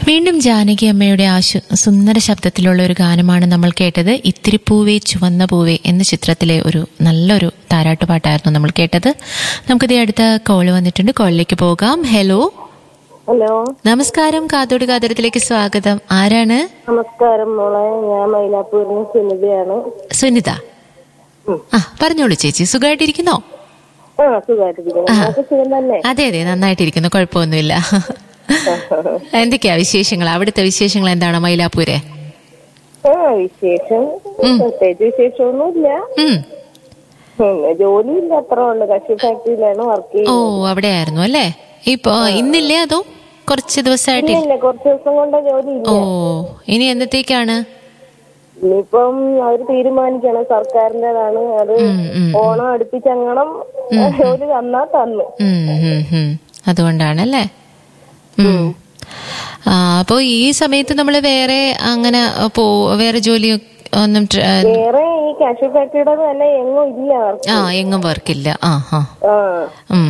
വീണ്ടും ജാനകി അമ്മയുടെ ആ ശു- സുന്ദര ശബ്ദത്തിലുള്ള ഒരു ഗാനമാണ് നമ്മൾ കേട്ടത് ഇത്തിരി പൂവേ ചുവന്ന പൂവേ എന്ന ചിത്രത്തിലെ ഒരു നല്ലൊരു താരാട്ടുപാട്ടായിരുന്നു നമ്മൾ കേട്ടത് നമുക്കിത് അടുത്ത കോള് വന്നിട്ടുണ്ട് കോളിലേക്ക് പോകാം ഹലോ ഹലോ നമസ്കാരം കാതോട് കാതരത്തിലേക്ക് സ്വാഗതം ആരാണ് നമസ്കാരം മോളെ ഞാൻ മൈലാപ്പൂരിന് സുനിതയാണ് സുനിത ഉം. ആ പറഞ്ഞോളൂ ചേച്ചി സുഖമായിട്ടിരിക്കുന്നോ ആ സുഖമായിട്ടിരിക്കുന്നു നമുക്ക് സുഖം തന്നെ അതെ അതെ നന്നായിട്ടിരിക്കുന്നു കുഴപ്പമൊന്നുമില്ല എന്തൊക്കെയാ വിശേഷങ്ങൾ അവിടുത്തെ വിശേഷങ്ങൾ എന്താണ് മൈലാപ്പൂരെ ആ വിശേഷം പ്രത്യേകിച്ച് വിശേഷമൊന്നുമില്ല ഉം ഉം, ജോലിയില്ല അത്ര ഉള്ളു കശി ഫാക്ടറിയിലാണ് വർക്ക് ഓ ചെയ്യുന്നത് അവിടെ ആയിരുന്നു അല്ലേ ഇപ്പൊ ഇന്നില്ലേ അതോ കുറച്ച് ദിവസമായിട്ട് ഇല്ല കുറച്ച് ദിവസം കൊണ്ട് ജോലി ഇല്ല ഓ ഇനി എന്നത്തേക്കാണ് ഇനിയിപ്പം അവര് തീരുമാനിക്കണം സർക്കാരിന്റേതാണ് അത് ഉം, ഉം, ഓണം അടുപ്പിച്ചങ്ങണം ജോലി തന്നാ തന്നു ഉം, ഉം, ഉം. അതുകൊണ്ടാണല്ലേ ഉം. ആ അപ്പോ ഈ സമയത്ത് നമ്മൾ വേറെ അങ്ങനെ പോ വേറെ ജോലി ഒന്നും ട്ര- വേറെ ഈ കശി ഫാക്ടറിയുടെ തന്നെ എങ്ങും ഇല്ല അവർക്ക് ആ എങ്ങും വർക്കില്ല ആ ആ ആ ഉം.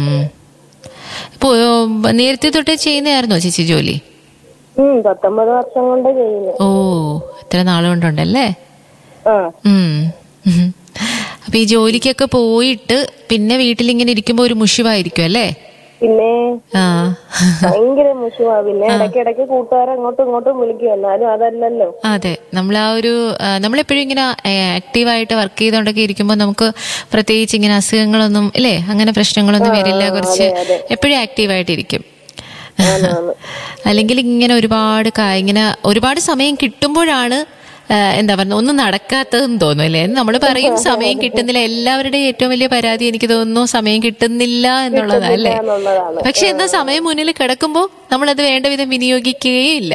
ഇപ്പോ നേരത്തെ തൊട്ടേ ചെയ്യുന്നതായിരുന്നോ ചേച്ചി ജോലി ഉം പത്തൊമ്പത് വർഷം കൊണ്ട് ചെയ്യുന്നു ഓ എത്ര നാളുകൊണ്ടുണ്ടല്ലേ ആ ഉം. ഉം. അപ്പൊ ഈ ജോലിക്കൊക്കെ പോയിട്ട് പിന്നെ വീട്ടിലിങ്ങനെ ഇരിക്കുമ്പോ ഒരു മുഷിവായിരിക്കും അല്ലേ പിന്നെ ആ ഭയങ്കര മുഷുവാ പിന്നെ ഇടയ്ക്കിടയ്ക്ക് കൂട്ടുകാരെ അങ്ങോട്ടും ഇങ്ങോട്ടും വിളിക്കും എന്നാലും അതല്ലല്ലോ അതെ നമ്മൾ ആ ഒരു ആ, നമ്മളെപ്പോഴും ഇങ്ങനെ ആക്റ്റീവായിട്ട് വർക്ക് ചെയ്തുകൊണ്ടൊക്കെ ഇരിക്കുമ്പോൾ നമുക്ക് പ്രത്യേകിച്ച് ഇങ്ങനെ അസുഖങ്ങളൊന്നും ഇല്ലേ അങ്ങനെ പ്രശ്നങ്ങളൊന്നും വരില്ല കുറച്ച് എപ്പോഴും ആക്റ്റീവായിട്ടിരിക്കും ആണാണ്. അല്ലെങ്കിൽ ഇങ്ങനെ ഒരുപാട് കാ- ഇങ്ങനെ ഒരുപാട് സമയം കിട്ടുമ്പോഴാണ് ആ, എന്താ പറയുക ഒന്നും നടക്കാത്തതെന്ന് തോന്നും അല്ലേ നമ്മൾ പറയും സമയം കിട്ടുന്നില്ല എല്ലാവരുടെയും ഏറ്റവും വലിയ പരാതി എനിക്ക് തോന്നുന്നു സമയം കിട്ടുന്നില്ല എന്നുള്ളതല്ലേ എന്നുള്ളതാണ് പക്ഷെ എന്നാ സമയം മുന്നിൽ കിടക്കുമ്പോൾ നമ്മളത് വേണ്ട വിധം വിനിയോഗിക്കുകയില്ല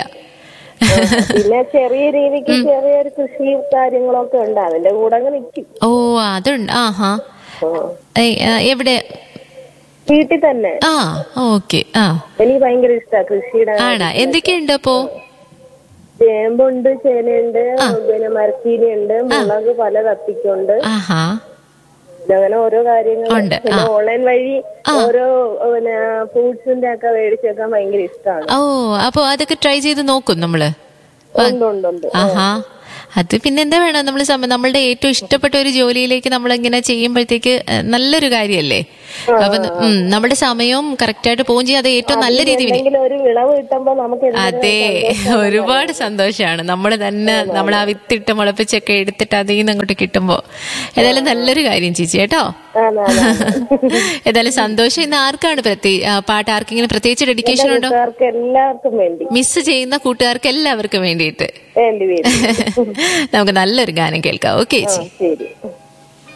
പിന്നെ ചെറിയ രീതിക്ക് ചെറിയൊരു കൃഷി കാര്യങ്ങളൊക്കെ ഉണ്ട് അതിന്റെ കൂടെ അങ്ങ് നിൽക്കും ഓ അതുണ്ട് ആഹാ ഏയ്, ആ, എവിടെ വീട്ടിൽ തന്നെ ആ ഓക്കെ ആ എനിക്ക് ഭയങ്കര ഇഷ്ടാ കൃഷിയുടെ ആടാ എന്തൊക്കെയുണ്ട് അപ്പോ ചേമ്പുണ്ട് ചേനയുണ്ട് പിന്നെ മരച്ചീനിയുണ്ട് മുളക് പല തത്തിക്കുണ്ട് ആഹാ അങ്ങനെ ഓരോ കാര്യങ്ങൾ ഉണ്ട്, പിന്നെ ഓൺലൈൻ വഴി ഓരോ പിന്നെ ഫ്രൂട്ട്സിന്റെ ഒക്കെ മേടിച്ചേക്കാൻ ഭയങ്കര ഇഷ്ടമാണ് ഓ അപ്പോ അതൊക്കെ ട്രൈ ചെയ്ത് നോക്കും നമ്മള് ഉണ്ട് ഉണ്ട് ഉണ്ട് ആഹാ അത് പിന്നെ എന്താ വേണം നമ്മൾ നമ്മളുടെ ഏറ്റവും ഇഷ്ടപ്പെട്ട ഒരു ജോലിയിലേക്ക് നമ്മൾ ഇങ്ങനെ ചെയ്യുമ്പോഴത്തേക്ക് ഏഹ്, നല്ലൊരു കാര്യല്ലേ അപ്പൊ ഉം, നമ്മുടെ സമയവും കറക്റ്റായിട്ട് പോകും ചെയ്യും അത് ഏറ്റവും നല്ല രീതിയിൽ എന്തെങ്കിലും ഒരു വിളവ് കിട്ടുമ്പോ നമുക്ക് എന്തൊരു അതെ ഒരുപാട് സന്തോഷമാണ് നമ്മൾ തന്നെ നമ്മൾ ആ വിത്തിട്ട് മുളപ്പിച്ചൊക്കെ എടുത്തിട്ട് അതിൽ നിന്ന് അങ്ങോട്ട് കിട്ടുമ്പോ ഏതായാലും നല്ലൊരു കാര്യം ചേച്ചി കേട്ടോ ആണ്, ആണ്, ആണ്. ഏതായാലും സന്തോഷം ഇന്ന് ആർക്കാണ് പ്രത്യേ- ആ, പാട്ട് ആർക്കെങ്കിലും പ്രത്യേകിച്ച് ഡെഡിക്കേഷൻ ഉണ്ടോ കൂട്ടുകാർക്ക് എല്ലാവർക്കും വേണ്ടി മിസ് ചെയ്യുന്ന കൂട്ടുകാർക്ക് എല്ലാവർക്കും വേണ്ടിയിട്ട് വേണ്ടി വരും നമുക്ക് നല്ലൊരു ഗാനം കേൾക്കാം ഓക്കെ ചേച്ചി ശരി